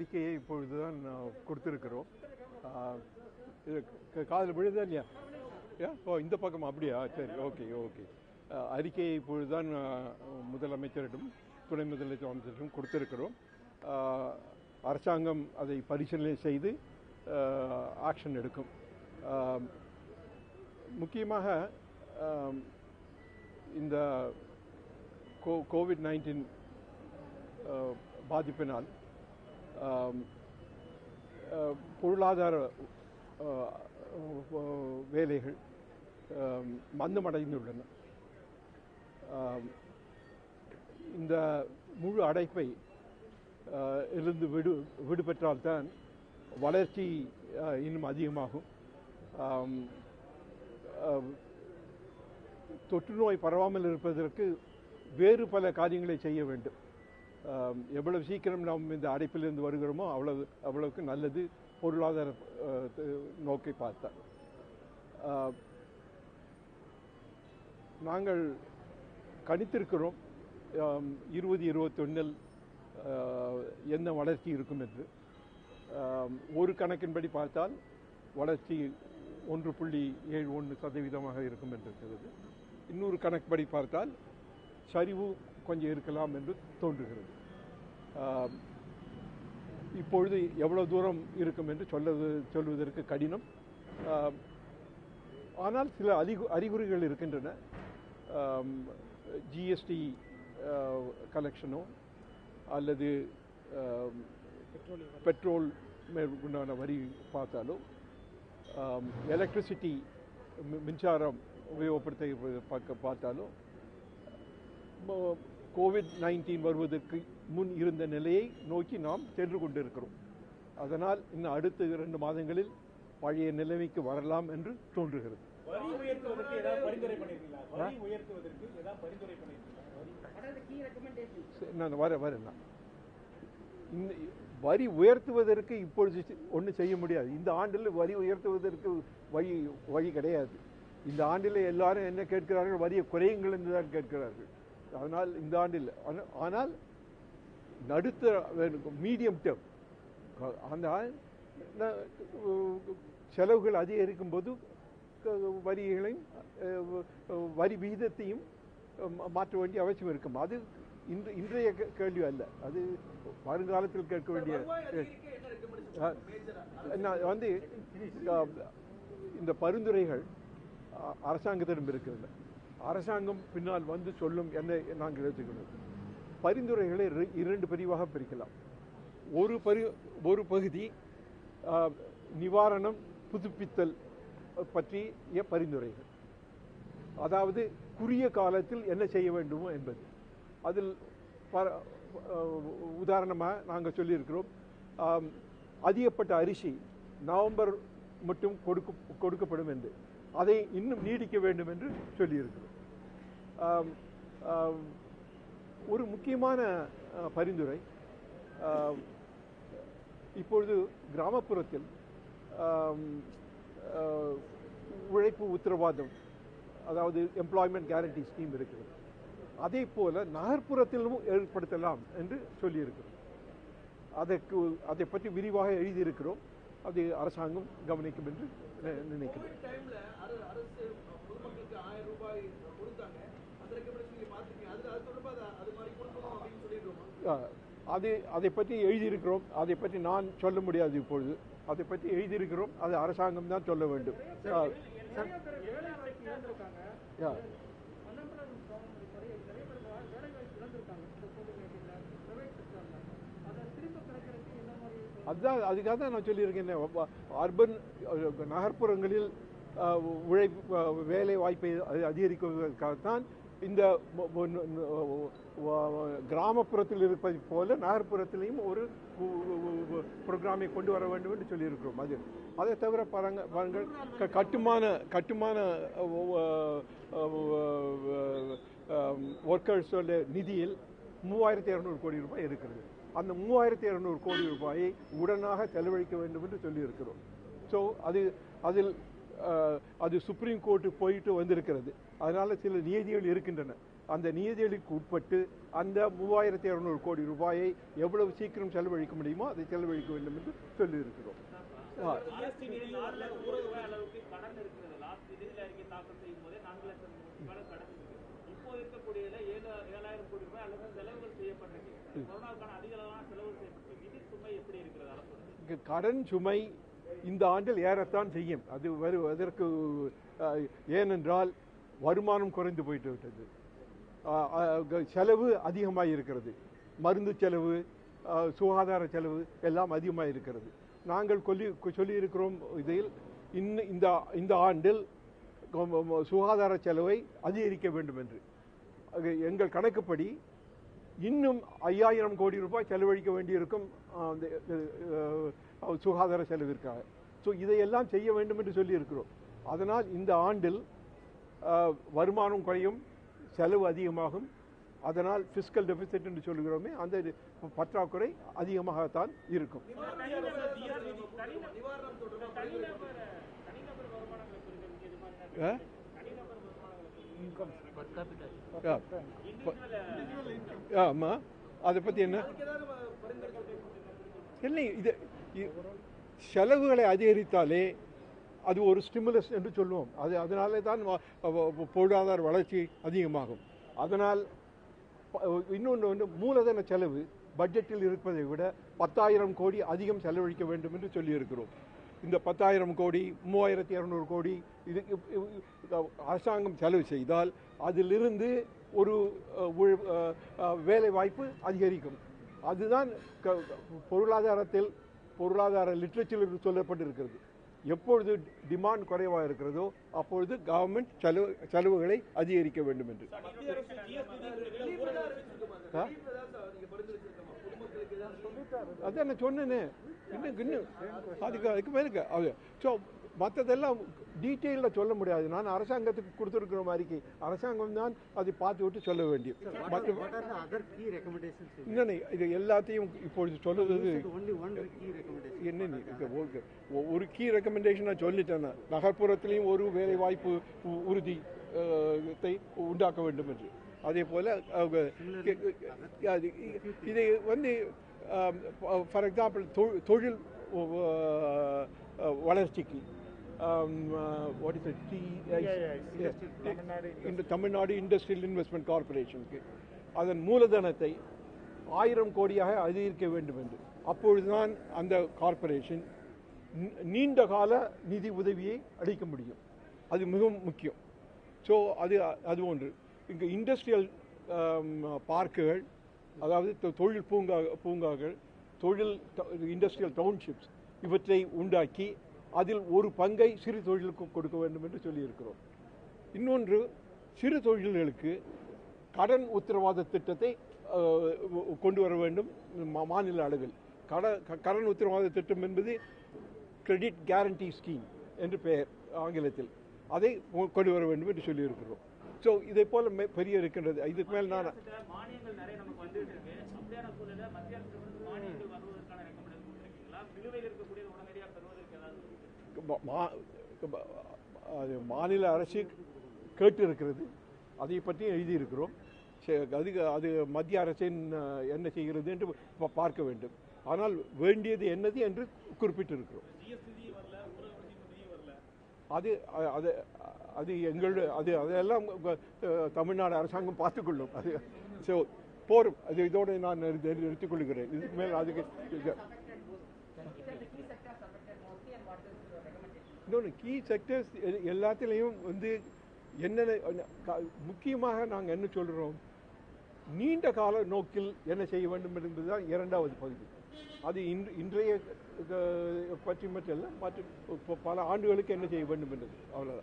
அறிக்கையை இப்பொழுதுதான் நான் கொடுத்திருக்கிறோம் ஆஹ், இது க- காதுல விழுதா இல்லையா ஏ? ஓ இந்த பக்கம் அப்படியா சரி ஓகே ஓகே ஆஹ், அறிக்கையை இப்பொழுதுதான் ஆஹ், முதலமைச்சரிடம் துணை முதலமைச்சரிடம் கொடுத்திருக்கிறோம் ஆஹ், அரசாங்கம் அதை பரிசீலனை செய்து ஆக்ஷன் எடுக்கும் ஆஹ், முக்கியமாக ஆம், இந்த கோ கோவிட் நைன்டீன் பாதிப்பினால் ஆம், அஹ், பொருளாதார அஹ், அஹ், வேலைகள் ஆம், மந்தமடைந்துள்ளன ஆம், இந்த முழு அடைப்பை அஹ், இருந்து விடு விடுபெற்றால்தான் வளர்ச்சி அஹ், இன்னும் அதிகமாகும் ஆம், அஹ், தொற்று நோய் பரவாமல் இருப்பதற்கு வேறு பல காரியங்களை செய்ய வேண்டும் ஆம், எவ்வளவு சீக்கிரம் நாம் இந்த அடைப்பிலிருந்து வருகிறோமோ அவ்வளவு அவ்வளவுக்கு நல்லது பொருளாதார அஹ், த- நோக்கை பார்த்தா ஆஹ், நாங்கள் கணித்திருக்கிறோம் ஆம், இருபது இருபத்தொன்னில் என்ன வளர்ச்சி இருக்கும் என்று ஆம், ஒரு கணக்கின்படி பார்த்தால் வளர்ச்சி ஒன்று புள்ளி ஏழு ஒன்று சதவீதமாக இருக்கும் என்று இருக்கிறது இன்னொரு கணக்குப்படி பார்த்தால் சரிவு கொஞ்சம் இருக்கலாம் என்று தோன்றுகிறது ஆம், இப்பொழுது எவ்வளவு தூரம் இருக்கும் என்று சொல்லுவது சொல்வதற்கு கடினம் ஆம், ஆனால் சில அறிகு அறிகுறிகள் இருக்கின்றன ஜிஎஸ்டி கலெக்ஷனோ அல்லது ஆம், பெட்ரோல் மேல் உண்டான வரி பார்த்தாலோ எலக்ட்ரிசிட்டி மின்சாரம் உபயோகப்படுத்த பார்க்க பார்த்தாலோ ம- கோவிட் நைன்டீன் வருவதற்கு முன் இருந்த நிலையை நோக்கி நாம் சென்று கொண்டிருக்கிறோம் அதனால் இன்னும் அடுத்த இரண்டு மாதங்களில் பழைய நிலைமைக்கு வரலாம் என்று தோன்றுகிறது வரி உயர்த்துவதற்கு ஏதாவது பரிந்துரை பண்ணிருக்கீங்களா வரி உயர்த்துவதற்கு ஏதாவது பரிந்துரை பண்ணிருக்கீங்களா வரி What are the key recommendations? சரி, நான் வர வரேன் நான். இந்த வரி உயர்த்துவதற்கு இப்பொழுது ஒன்றும் செய்ய முடியாது இந்த ஆண்டில் வரி உயர்த்துவதற்கு வழி வழி கிடையாது இந்த ஆண்டில் எல்லாரும் என்ன கேட்கிறார்கள் வரியை குறையுங்கள் என்று தான் கேட்கிறார்கள் அதனால் இந்த ஆண்டில் ஆனா- ஆனால் நடுத்தர மீடியம் டேர்ம் அந்த ஆ- ந- செலவுகள் அதிகரிக்கும் போது க- வரிகளையும் அஹ், வரி விகிதத்தையும் மா- மாற்ற வேண்டிய அவசியம் இருக்கும் அது இன்று இன்றைய கே- கேள்வி அல்ல அது வருங்காலத்தில் கேட்க வேண்டிய அஹ், நான் வந்து அஹ், இந்த பரிந்துரைகள் அஹ், அரசாங்கத்திடம் இருக்கிறது அரசாங்கம் பின்னால் வந்து சொல்லும் என்ன நாங்கள் எடுத்துக்கணும் பரிந்துரைகளை இரு- இரண்டு பிரிவாக பிரிக்கலாம் ஒரு பரி ஒரு பகுதி அஹ், நிவாரணம் புதுப்பித்தல் பற்றிய பரிந்துரைகள் அதாவது குறுகிய காலத்தில் என்ன செய்ய வேண்டுமோ என்பது அதில் பர- அஹ் உதாரணமாக நாங்கள் சொல்லியிருக்கிறோம் ஆம், அதிகப்பட்ட அரிசி நவம்பர் மட்டும் கொடுக்க கொடுக்கப்படும் என்று அதை இன்னும் நீடிக்க வேண்டும் என்று சொல்லியிருக்கிறோம் ஆம், ஆம், ஒரு முக்கியமான அஹ், பரிந்துரை ஆம், இப்பொழுது கிராமப்புறத்தில் ஆம், அஹ், உழைப்பு உத்தரவாதம் அதாவது எம்ப்ளாய்மெண்ட் கேரண்டி ஸ்கீம் இருக்கிறது அதே போல நகர்ப்புறத்திலும் ஏற்படுத்தலாம் என்று சொல்லியிருக்கிறோம் அதற்கு அதை பற்றி விரிவாக எழுதியிருக்கிறோம் அது அரசாங்கம் கவனிக்கும் என்று நி- நினைக்கிறேன் டைம்ல அர- அரசு பொதுமக்களுக்கு ஆயிரம் ரூபாய் கொடுத்தாங்க அந்த ரெக்கமெண்டேஷன் நீங்க பாத்துருக்கீங்க அது அது தொடர்பா அது- அது மாதிரி கொடுக்கணும் அப்படின்னு சொல்லிடுறோமா அஹ், அது அதை பற்றி எழுதியிருக்கிறோம் அதை பற்றி நான் சொல்ல முடியாது இப்பொழுது அதை பற்றி எழுதியிருக்கிறோம் அது அரசாங்கம் தான் சொல்ல வேண்டும் அஹ், நிறைய பேர் வேலை வாய்ப்பு இழந்திருக்காங்க yeah. அன்எம்ப்ளாய்மெண்ட் ப்ராப்ளம் நிறைய நிறைய பேர் வா- வேலை வாய்ப்பு இழந்திருக்காங்க இந்த கோவிட் நைன்டீன்ல பிரைவேட் செக்டர்ல அதை திரும்ப கிடைக்கிறதுக்கு என்ன மாதிரி அதுதான் அதுக்காக தான் நான் சொல்லியிருக்கேன் வ- அர்பன் அஹ், நகர்ப்புறங்களில் அஹ், உழைப்பு அஹ், வேலை வாய்ப்பை அ- அதிகரிக்குவதற்காகத்தான் இந்த ம- ம- ந- ந- வ- கிராமப்புறத்தில் இருப்பது போல நகர்ப்புறத்திலையும் ஒரு ப்ரோக்ராமை கொண்டு வர வேண்டும் என்று சொல்லியிருக்கிறோம் அது அதை தவிர பாருங்க பாருங்கள் க- கட்டுமான கட்டுமான ஒர்க்கர்ஸோட நிதியில் மூவாயிரத்தி இரநூறு கோடி ரூபாய் இருக்கிறது அந்த மூவாயிரத்தி இரநூறு கோடி ரூபாயை உடனாக செலவழிக்க வேண்டும் என்று சொல்லியிருக்கிறோம் ஸோ அது அதில் அஹ், அது சுப்ரீம் கோர்ட்டு போயிட்டு வந்திருக்கிறது அதனால சில நியதிகள் இருக்கின்றன அந்த நியதிகளுக்கு உட்பட்டு அந்த மூவாயிரத்தி இரநூறு கோடி ரூபாயை எவ்வளவு சீக்கிரம் செலவழிக்க முடியுமோ அதை செலவழிக்க வேண்டும் என்று சொல்லியிருக்கிறோம் ஆ, ஜிஎஸ்டி நிதி நாலுல நூறு ரூபாய் அளவுக்கு கடன் இருக்கிறது லாஸ்ட் நிதியில் அறிக்கை தாக்கல் செய்யும் போதே நான்கு லட்சம் ரூபாய் கடன் இருக்கு இப்போ இருக்கக்கூடியதுல ஏழு ஏழாயிரம் கோடி ரூபாய் அல்லது செலவுகள் செய்யப்பட்டிருக்கு கொரோனாவுக்கான அதிக அளவான செலவு செய்யப்பட்டு நிதி சுமை எப்படி இருக்கிறது அரசு இங்கு கடன் சுமை இந்த ஆண்டில் ஏறத்தான் செய்யும் அது வரு அதற்கு அஹ், ஏனென்றால் வருமானம் குறைந்து போயிட்டு விட்டது அஹ், அஹ், செலவு அதிகமாக இருக்கிறது மருந்து செலவு அஹ், சுகாதார செலவு எல்லாம் அதிகமாக இருக்கிறது நாங்கள் கொல்லி சொல்லியிருக்கிறோம் இதில் இன்னும் இந்த இந்த ஆண்டில் கொ- சுகாதார செலவை அதிகரிக்க வேண்டும் என்று அது எங்கள் கணக்குப்படி இன்னும் ஐயாயிரம் கோடி ரூபாய் செலவழிக்க வேண்டியிருக்கும் ஆஹ், அந்த, அஹ், அஹ், சுகாதார செலவிற்காக ஸோ இதையெல்லாம் செய்ய வேண்டும் என்று சொல்லியிருக்கிறோம் அதனால் இந்த ஆண்டில் ஆஹ், வருமானம் குறையும் செலவு அதிகமாகும் அதனால் ஃபிஸ்கல் டெபிசிட் என்று சொல்கிறோமே அந்த இது பற்றாக்குறை அதிகமாகத்தான் இருக்கும் நிவாரணம் தொடர்பாக தனிநபர் தனிநபர் வருமானங்களை குறிக்கிறது இது மாதிரி ஆ? தனிநபர் வருமானங்களை ஆ. ஆமா அதை பற்றி என்ன அதுக்கு ஏதாவது நம்ம பரிந்துரை இல்லை இது இ- செலவுகளை அதிகரித்தாலே அது ஒரு ஸ்டிமுலஸ் என்று சொல்லுவோம் அது அதனாலே தான் வ- வ- பொருளாதார வளர்ச்சி அதிகமாகும் அதனால் ப- இன்னொன்று வந்து மூலதன செலவு பட்ஜெட்டில் இருப்பதை விட பத்தாயிரம் கோடி அதிகம் செலவழிக்க வேண்டும் என்று சொல்லியிருக்கிறோம் இந்த பத்தாயிரம் கோடி மூவாயிரத்தி இரநூறு கோடி இது இப்- இப்- இப்- அரசாங்கம் செலவு செய்தால் அதிலிருந்து ஒரு அஹ், உழ்- அஹ், அஹ், வேலை வாய்ப்பு அதிகரிக்கும் அதுதான் க- பொருளாதாரத்தில் பொருளாதார லிட்ரேச்சரில் சொல்லப்பட்டிருக்கிறது எப்பொழுது டிமாண்ட் குறைவாக இருக்கிறதோ அப்பொழுது கவர்மெண்ட் செலவு செலவுகளை அதிகரிக்க வேண்டும் என்று மத்திய அரசு ஜிஎஸ்டி ரிலீஃப் ஏதாவது அறிவிச்சிருக்கோமா சார்? ஆ? ரிலீஃப் ஏதாவது சார் நீங்க பரிந்துரைச்சிருக்கோமா பொதுமக்களுக்கு ஏதாவது அதான் நான் சொன்னேனே இன்னும் இன்னும் அதுக்கு அதுக்கு மேலே இருக்கு. அது ஸோ மற்றதெல்லாம் டீட்டெயிலில் சொல்ல முடியாது நான் அரசாங்கத்துக்கு கொடுத்துருக்கிற அறிக்கை அரசாங்கம் தான் அதை பார்த்து விட்டு சொல்ல வேண்டியது மற்ற What are the other key recommendations? you இன்னொன்று இது எல்லாத்தையும் இப்பொழுது சொல்லுவது said only one key recommendation. என்ன நீ- இது ஒரு- ஒரு கீ ரெக்கமெண்டேஷன் நான் சொல்லிட்டேன் நான். நகர்ப்புறத்திலையும் ஒரு வேலை வாய்ப்பு உ- உறுதி அஹ், த்தை உண்டாக்க வேண்டும் என்று அதே போல அவங்க கே- அது இ- இதை வந்து ஃபார் எக்ஸாம்பிள் தொழில் அஹ், அஹ், வளர்ச்சிக்கு வாட் இஸ் இந்த தமிழ்நாடு இண்டஸ்ட்ரியல் இன்வெஸ்ட்மெண்ட் கார்பரேஷனுக்கு அதன் மூலதனத்தை ஆயிரம் கோடியாக அதிகரிக்க வேண்டும் என்று அப்பொழுதுதான் அந்த கார்ப்பரேஷன் நீ- நீண்ட கால நிதி உதவியை அளிக்க முடியும் அது மிகவும் முக்கியம் ஸோ அது அது ஒன்று இங்கே இண்டஸ்ட்ரியல் பார்க்குகள் அதாவது தொ- தொழில் பூங்கா பூங்காக்கள் தொழில் இண்டஸ்ட்ரியல் டவுன்ஷிப்ஸ் இவற்றை உண்டாக்கி அதில் ஒரு பங்கை சிறு தொழிலுக்கு கொடுக்க வேண்டும் என்று சொல்லியிருக்கிறோம் இன்னொன்று சிறு தொழில்களுக்கு கடன் உத்தரவாத திட்டத்தை அஹ், உ- கொண்டு வர வேண்டும் மா- மாநில அளவில் கட க- கடன் உத்தரவாத திட்டம் என்பது கிரெடிட் கேரண்டி ஸ்கீம் என்று பெயர் ஆங்கிலத்தில் அதை கொ- கொண்டு வர வேண்டும் என்று சொல்லியிருக்கிறோம் ஸோ இதை போல மெ- பெரிய இருக்கின்றது இதுக்கு மேல் நான் அரசுக்கு மானியங்கள் நிறைய நமக்கு வந்துட்டு இருக்கு அப்படியான சூழல மத்திய அரசு வந்து மானியங்கள் வருவதற்கான ரெக்கமெண்டேஷன் கொடுத்துருக்கீங்களா நிலுவையில் இருக்கக்கூடிய உடனடியாக பெறுவதற்கு ஏதாவது மா- மா- மா- அது மாநில அரசு கேட்டு இருக்கிறது அதை பற்றி எழுதியிருக்கிறோம் சரி, அதுக்கு அது மத்திய அரசின் அஹ், என்ன செய்கிறது என்று பா- பார்க்க வேண்டும் ஆனால் வேண்டியது என்னது என்று குறிப்பிட்டிருக்கிறோம் ஜிஎஸ்டி வரல ஊரக நிதி வரல அது அ- அது அது எங்கள் அது அதெல்லாம் உங்க, அஹ், தமிழ்நாடு அரசாங்கம் பார்த்துக்கொள்ளும் அது ஸோ போரும் அது இதோடு நான் நிறுத்தி- நிறுத்திக் கொள்கிறேன் இதுக்கு மேல் அதுக்கு இது- இன்னொன்று கீ செக்டர்ஸ் எல்லாத்துலேயும் வந்து என்னென்ன க- முக்கியமாக நாங்கள் என்ன சொல்கிறோம் நீண்ட கால நோக்கில் என்ன செய்ய வேண்டும் என்பதுதான் இரண்டாவது பகுதி அது இன்று இன்றைய அஹ், பற்றி மட்டும் அல்ல மற்ற ப- பல ஆண்டுகளுக்கு என்ன செய்ய வேண்டும் என்பது அவ்வளோதான்